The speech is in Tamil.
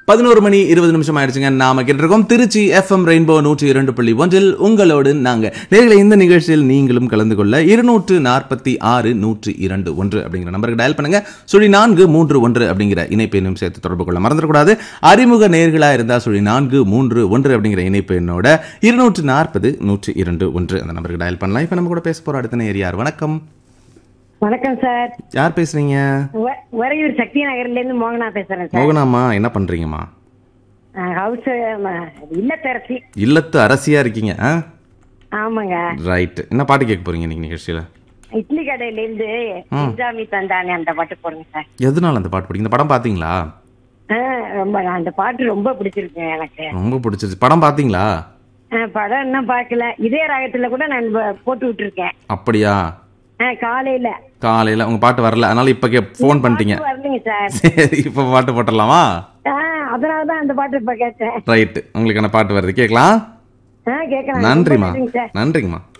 பதினோரு மணி இருபது நிமிஷம் ஆயிடுச்சுங்க நாம கேட்டிருக்கோம் திருச்சி எஃப்எம் ரெயின்போ நூற்றி இரண்டு புள்ளி ஒன்றில் உங்களோடு நாங்க நேர்களை இந்த நிகழ்ச்சியில் நீங்களும் கலந்து கொள்ள இருநூற்று நாற்பத்தி ஆறு நூற்றி இரண்டு ஒன்று அப்படிங்கிற நம்பருக்கு டயல் பண்ணுங்க சுழி நான்கு மூன்று ஒன்று அப்படிங்கிற இணைப்பு எண்ணும் சேர்த்து தொடர்பு கொள்ள மறந்துடக்கூடாது அறிமுக நேர்களா இருந்தா சுழி நான்கு மூன்று ஒன்று அப்படிங்கிற இணைப்பு எண்ணோட இருநூற்று நாற்பது நூற்றி இரண்டு ஒன்று அந்த நம்பருக்கு டயல் பண்ணலாம் இப்ப நம்ம கூட பேச போற அடுத்த நேர் யார் வணக்கம் வணக்கம் சார் யார் பேசுறீங்க உ- உறையூர் சக்தி நகர்ல இருந்து மோகனா பேசுறேன் சார் மோகனாமா என்ன பண்றீங்கம்மா ஹவுஸ் இல்லத்தரசி இல்லத்து அரசியா இருக்கீங்க ஆ ஆமாங்க ரைட் என்ன பாட்டு கேட்க போறீங்க இன்னைக்கு நிகழ்ச்சியில இட்லி கடையில இருந்து இன்ஜாமி தந்தானே அந்த பாட்டு போடுங்க சார் எதனால அந்த பாட்டு பிடிக்கும் இந்த படம் பாத்தீங்களா ஆ, ரொம்ப அந்த பாட்டு ரொம்ப பிடிச்சிருக்கு எனக்கு ரொம்ப பிடிச்சிருச்சு படம் பாத்தீங்களா ஆ, படம் இன்னும் பார்க்கல இதே ராகத்துல கூட நான் ப- போட்டு விட்டுருக்கேன் அப்படியா ஆ, காலையில காலையில உங்க பாட்டு வரல அதனால இப்ப கே ஃபோன் பண்ணிட்டீங்க பாட்டு வரலைங்க சார் சரி இப்ப பாட்டு போட்டுடலாமா ஆ, அதனாலதான் அந்த பாட்டு இப்ப கேட்டேன் ரைட் உங்களுக்கான பாட்டு வருது கேட்கலாம் ஆ, கேட்கலாம் ரொம்ப நன்றிம்மா நன்றிங்க சார் நன்றிங்கம்மா